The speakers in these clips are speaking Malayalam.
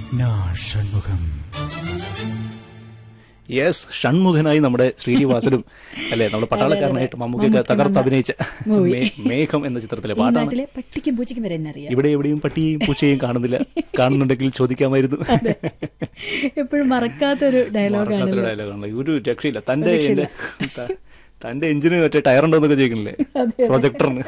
നാ ഷൺമുഖം യെസ് ഷൺമുഖനായി നമ്മുടെ ശ്രീനിവാസനും അല്ലെ നമ്മുടെ പട്ടാളക്കാരനായിട്ട് മമ്മൂക്കൊക്കെ തകർത്ത് അഭിനയിച്ച movie. മേ- മേഘം എന്ന ചിത്രത്തിലെ ഈ പാട്ടാണ് നാട്ടിലെ പട്ടിക്കും പൂച്ചയ്ക്കും വരെ എന്നെ അറിയാം ഇവിടെ എവിടെയും പട്ടിയും പൂച്ചയും കാണുന്നില്ല കാണുന്നുണ്ടെങ്കിൽ ചോദിക്കാമായിരുന്നു എപ്പോഴും മറക്കാത്തൊരു ഡയലോഗാണ് മറക്കാത്തൊരു ഡയലോഗാണ് ഒരു രക്ഷയില്ല തന്റെ എന്റെ- ത- തന്റെ എഞ്ചിന് മറ്റേ ടയറുണ്ടോ എന്നൊക്കെ ചോദിക്കണില്ലേ പ്രൊജക്ടറിന്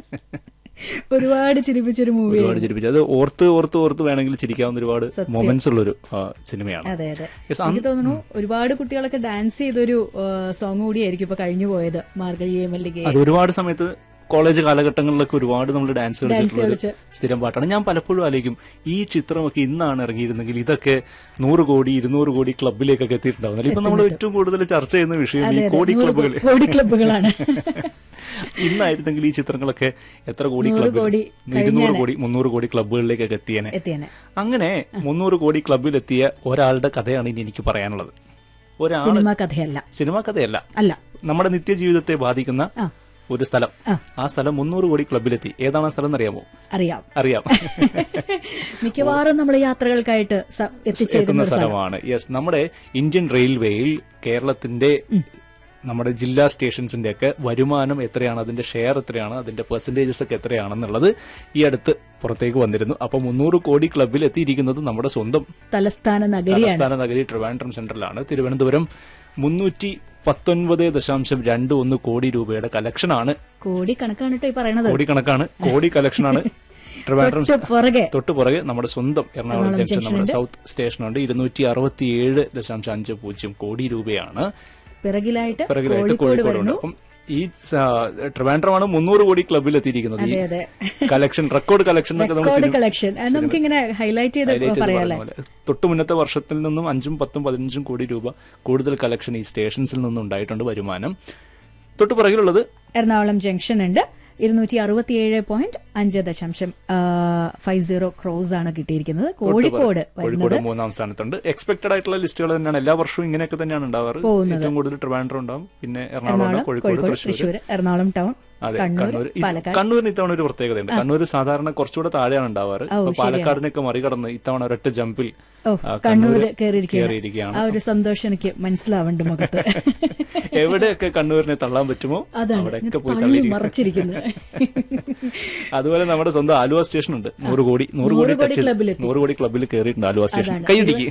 ഒരുപാട് ചിരിപ്പിച്ചൊരു മൂവി ഒരുപാട് ചിരിപ്പിച്ചു അത് ഓർത്ത് ഓർത്ത് ഓർത്ത് വേണമെങ്കിൽ ചിരിക്കാവുന്ന ഒരുപാട് സത്യം. മൊമെന്റ്സ് ഉള്ളൊരു ആ, സിനിമയാണ് അതെ അതെ Yes, എനിക്ക് തോന്നുന്നു ഒരുപാട് കുട്ടികളൊക്കെ ഡാൻസ് ചെയ്തൊരു സോങ് കൂടിയായിരിക്കും ഇപ്പൊ കഴിഞ്ഞു പോയത് മാർഗഴിയെ മല്ലികയെ അത് ഒരുപാട് സമയത്ത് കോളേജ് കാലഘട്ടങ്ങളിലൊക്കെ ഒരുപാട് നമ്മൾ ഡാൻസ് കളിച്ചിട്ടുള്ള ഒരു കളിച്ച്. സ്ഥിരം പാട്ടാണ് ഞാൻ പലപ്പോഴും ആലോചിക്കും ഈ ചിത്രമൊക്കെ ഇന്നാണ് ഇറങ്ങിയിരുന്നെങ്കിൽ ഇതൊക്കെ നൂറ് കോടി ഇരുന്നൂറ് കോടി ക്ലബിലേക്കൊക്കെ എത്തിയിട്ടുണ്ടാവുന്നില്ല ഇപ്പൊ നമ്മൾ ഏറ്റവും കൂടുതൽ ചർച്ച ചെയ്യുന്ന വിഷയം ഈ അതെ അതെ കോടി നൂറ് ക്ലബുകൾ കോടി ക്ലബുകളാണ് ഇന്നായിരുന്നെങ്കിൽ ഈ ചിത്രങ്ങളൊക്കെ എത്ര കോടി നൂറ് ക്ലബ് കോടി ഇരുന്നൂറ് കോടി മുന്നൂറ് കോടി ക്ലബുകളിലേക്കൊക്കെ എത്തിയേനെ എത്തിയനെ അങ്ങനെ മുന്നൂറ് കോടി ക്ലബിലെത്തിയ ഒരാളുടെ കഥയാണ് ഇനി എനിക്ക് പറയാനുള്ളത് ഒരാൾ സിനിമ കഥയല്ല സിനിമാ കഥയല്ല അല്ല നമ്മുടെ നിത്യജീവിതത്തെ ബാധിക്കുന്ന ആ. ഒരു സ്ഥലം ആ. ആ സ്ഥലം മുന്നൂറ് കോടി ക്ലബിലെത്തി ഏതാണ് ആ സ്ഥലം എന്നറിയാമോ അറിയാം അറിയാം മിക്കവാറും നമ്മൾ യാത്രകൾക്കായിട്ട് സ- എത്തിച്ചേരുന്ന എത്തുന്ന ഒരു സ്ഥലം സ്ഥലമാണ് യെസ് നമ്മുടെ ഇന്ത്യൻ റെയിൽവേയിൽ കേരളത്തിന്റെ നമ്മുടെ ജില്ലാ സ്റ്റേഷൻസിന്റെ ഒക്കെ വരുമാനം എത്രയാണ് അതിന്റെ ഷെയർ എത്രയാണ് അതിന്റെ പെർസെന്റേജസ് ഒക്കെ എത്രയാണെന്നുള്ളത് ഈ അടുത്ത് പുറത്തേക്ക് വന്നിരുന്നു അപ്പൊ മുന്നൂറ് കോടി ക്ലബിൽ എത്തിയിരിക്കുന്നത് നമ്മുടെ സ്വന്തം തലസ്ഥാന നഗരിയാണ് തലസ്ഥാന നഗരി ട്രിവാൻഡ്രം സെന്ററിലാണ് തിരുവനന്തപുരം മുന്നൂറ്റി പത്തൊൻപത് ദശാംശം രണ്ട് ഒന്ന് കോടി രൂപയുടെ കളക്ഷനാണ് കോടി കണക്കാണ് കേട്ടോ ഈ പറയണത് കോടിക്കണക്കാണ് കോടി കളക്ഷനാണ് ട്രിവാൻഡ്രം തൊട്ട് പുറകെ തൊട്ട് പുറകെ നമ്മുടെ സ്വന്തം എറണാകുളം എറണാകുളം ജംഗ്ഷൻ നമ്മുടെ ജംഗ്ഷനുണ്ട്. സൗത്ത് സ്റ്റേഷനുണ്ട് ഇരുന്നൂറ്റി അറുപത്തിയേഴ് ദശാംശം അഞ്ച് പൂജ്യം കോടി രൂപയാണ് പിറകിലായിട്ട് പിറകിലായിട്ട് കോഴിക്കോട് കോഴിക്കോടുണ്ട് വരുന്നു അപ്പം ഈ സ- ട്രിവാൻഡ്രമാണ് മുന്നൂറ് കോടി ക്ലബിൽ എത്തിയിരിക്കുന്നത് ഈ അതെ, കളക്ഷൻ റെക്കോർഡ് കളക്ഷൻ എന്നൊക്കെ നമ്മൾ റെക്കോർഡ് സിനിമ- കളക്ഷൻ അത് നമുക്കിങ്ങനെ ഹൈലൈറ്റ് ചെയ്ത് highlight ചെയ്ത് പറയാല്ലേ പറഞ്ഞ പോലെ. തൊട്ടു മുന്നത്തെ വർഷത്തിൽ നിന്നും അഞ്ചും പത്തും പതിനഞ്ചും കോടി രൂപ കൂടുതൽ കളക്ഷൻ ഈ സ്റ്റേഷൻസിൽ നിന്നും ഉണ്ടായിട്ടുണ്ട് വരുമാനം തൊട്ടു പുറകിലുള്ളത് എറണാകുളം ജംഗ്ഷൻ ഉണ്ട് ഇരുന്നൂറ്റി അറുപത്തിയേഴ് പോയിന്റ് അഞ്ച് ദശാംശം ഫൈവ് സീറോ ക്രോസ് ആണ് കിട്ടിയിരിക്കുന്നത് കോഴിക്കോട് കോഴിക്കോട് വരുന്നത് മൂന്നാം സ്ഥാനത്തുണ്ട് എക്സ്പെക്ടഡ് ആയിട്ടുള്ള ലിസ്റ്റുകൾ തന്നെയാണ് എല്ലാ വർഷവും ഇങ്ങനെയൊക്കെ തന്നെയാണ് ഉണ്ടാവാറ് പോകുന്നത്. ഏറ്റവും കൂടുതൽ ട്രിവാൻഡ്രം ഉണ്ടാവും പിന്നെ എറണാകുളം എറണാകുളം ഉണ്ടാവും, കോഴിക്കോട് കോഴിക്കോട് തൃശ്ശൂർ തൃശ്ശൂർ എറണാകുളം ടൗൺ അതെ കണ്ണൂർ കണ്ണൂർ ഇത് പാലക്കാട് കണ്ണൂരിന് ഇത്തവണ ഒരു പ്രത്യേകതയുണ്ട് കണ്ണൂർ സാധാരണ കുറച്ചുകൂടെ താഴെയാണ് ഉണ്ടാവാറ് ഓ, അപ്പൊ പാലക്കാടിനൊക്കെ മറികടന്ന് ഇത്തവണ ഒരൊറ്റ ജമ്പിൽ ഓ ആ, കണ്ണൂര് കയറിയിരിക്കുകയാണ് കയറിയിരിക്കുകയാണ് ആ ഒരു സന്തോഷം എനിക്ക് മനസ്സിലാവുന്നുണ്ട് മുഖത്ത് എവിടെയൊക്കെ കണ്ണൂരിനെ തള്ളാൻ പറ്റുമോ അതാണ് അവിടെയൊക്കെ പോയി തള്ളി തള്ളിയിരിക്കും മറച്ചിരിക്കുന്നത് അതുപോലെ നമ്മുടെ സ്വന്തം ആലുവ സ്റ്റേഷൻ ഉണ്ട് നൂറ് കോടി നൂറ് നൂറ് കോടി കോടി ടച്ച് ക്ലബ്ബിലെത്തി. നൂറ് കോടി ക്ലബ്ബിൽ കയറിയിട്ടുണ്ട് ആലുവ സ്റ്റേഷൻ അതാണ്. കൈയടിക്ക്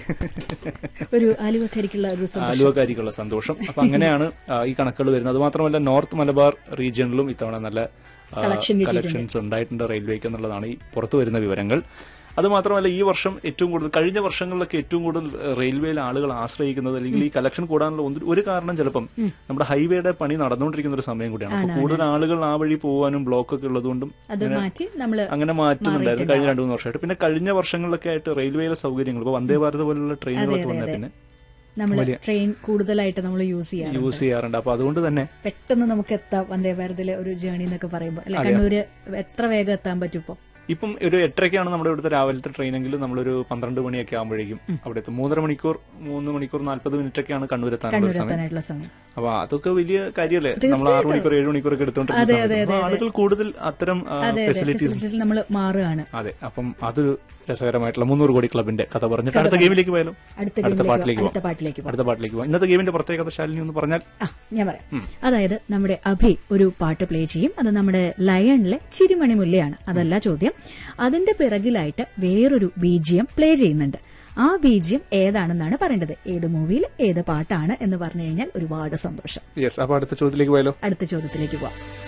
ഒരു ആലുവക്കരിക്കുള്ള ഒരു സന്തോഷം ആലുവക്കാരിക്കുള്ള സന്തോഷം അപ്പൊ അങ്ങനെയാണ് ആ, ഈ കണക്കുകൾ വരുന്നത് അത് മാത്രമല്ല നോർത്ത് മലബാർ റീജിയണിലും ഇത്തവണ നല്ല ആ, Collection കിട്ടിയിട്ടുണ്ട്. കളക്ഷൻസ് ഉണ്ടായിട്ടുണ്ട് റെയിൽവേക്ക് എന്നുള്ളതാണ് ഈ പുറത്തു വരുന്ന വിവരങ്ങൾ അത് മാത്രമല്ല ഈ വർഷം ഏറ്റവും കൂടുതൽ കഴിഞ്ഞ വർഷങ്ങളിലൊക്കെ ഏറ്റവും കൂടുതൽ റെയിൽവേയിൽ ആളുകൾ ആശ്രയിക്കുന്നത് അല്ലെങ്കിൽ ഈ കളക്ഷൻ കൂടാനുള്ള ഒന്ന് ഒരു കാരണം ചിലപ്പം നമ്മുടെ ഹൈവേയുടെ പണി നടന്നുകൊണ്ടിരിക്കുന്ന ഒരു സമയം കൂടിയാണ് അപ്പൊ കൂടുതൽ ആളുകൾ ആ വഴി പോകാനും ബ്ലോക്ക് ഒക്കെ ഉള്ളതുകൊണ്ടും അത് മാറ്റി നമ്മള് അങ്ങനെ മാറ്റുന്നുണ്ടായിരുന്നു കഴിഞ്ഞ രണ്ടു മൂന്ന് വർഷമായിട്ട് പിന്നെ കഴിഞ്ഞ വർഷങ്ങളിലൊക്കെ ആയിട്ട് റെയിൽവേയിലെ സൗകര്യങ്ങൾ ഇപ്പൊ വന്ദേ ഭാരത് പോലുള്ള ട്രെയിനുകളൊക്കെ വന്ന പിന്നെ നമ്മൾ ട്രെയിൻ കൂടുതലായിട്ട് നമ്മൾ യൂസ് ചെയ്യാം യൂസ് ചെയ്യാറുണ്ട് അപ്പൊ അതുകൊണ്ട് തന്നെ പെട്ടെന്ന് നമുക്ക് എത്താം വന്ദേ ഭാരതിലെ ഒരു ജേണി എന്നൊക്കെ പറയുമ്പോൾ അല്ലെ കണ്ണൂര് എത്ര വേഗം എത്താൻ പറ്റും ഇപ്പൊ ഇപ്പം ഒരു എട്ടരയ്ക്കാണ് നമ്മുടെ ഇവിടുത്തെ രാവിലത്തെ ട്രെയിനെങ്കിൽ നമ്മളൊരു പന്ത്രണ്ട് മണിയൊക്കെ ആകുമ്പോഴേക്കും അവിടെ എത്തും മൂന്നര മണിക്കൂർ മൂന്ന് മണിക്കൂർ നാല്പത് മിനിറ്റ് ഒക്കെയാണ് കണ്ണൂർ എത്താനുള്ള കണ്ണൂർ ഒരു സമയം എത്താനായിട്ടുള്ള സമയം അപ്പൊ അതൊക്കെ വലിയ കാര്യമല്ലേ നമ്മൾ ആറ് മണിക്കൂർ ഏഴ് മണിക്കൂർ ഒക്കെ എടുത്തോണ്ടിരുന്ന അതെ, സമയത്ത് അതെ, അപ്പൊ ആളുകൾ കൂടുതൽ അത്തരം അതെ അതെ ഫെസിലിറ്റീസ് ഫെസിലിറ്റീസിൽ നമ്മൾ മാറുകയാണ് അതെ അപ്പം അതൊരു രസകരമായിട്ടുള്ള മുന്നൂറ് കോടി ക്ലബിന്റെ കഥ പറഞ്ഞിട്ട് അടുത്ത ഗെയിമിലേക്ക് പോയാലോ അടുത്ത അടുത്ത ഗെയിമിലേക്ക് പാട്ടിലേക്ക് അടുത്ത പോവാം പാട്ടിലേക്ക് പോവാം അടുത്ത പാട്ടിലേക്ക് പോവാം ഇന്നത്തെ ഗെയിമിന്റെ പ്രത്യേകത ശാലിനി ഒന്ന് പറഞ്ഞാൽ ആ ഞാൻ പറയാം അതായത് നമ്മുടെ അഭി ഒരു പാട്ട് പ്ലേ ചെയ്യും അത് നമ്മുടെ ലയണിലെ ചിരിമണി മുല്ലയാണ് അതല്ല ചോദ്യം അതിന്റെ പിറകിലായിട്ട് വേറൊരു ബീജിയം പ്ലേ ചെയ്യുന്നുണ്ട് ആ ബീജിയം ഏതാണെന്നാണ് പറയേണ്ടത് ഏത് മൂവിയിൽ ഏത് പാട്ടാണ് എന്ന് പറഞ്ഞു കഴിഞ്ഞാൽ ഒരുപാട് സന്തോഷം യെസ് അപ്പൊ അടുത്ത ചോദ്യത്തിലേക്ക് പോയാലോ അടുത്ത ചോദ്യത്തിലേക്ക് പോവാം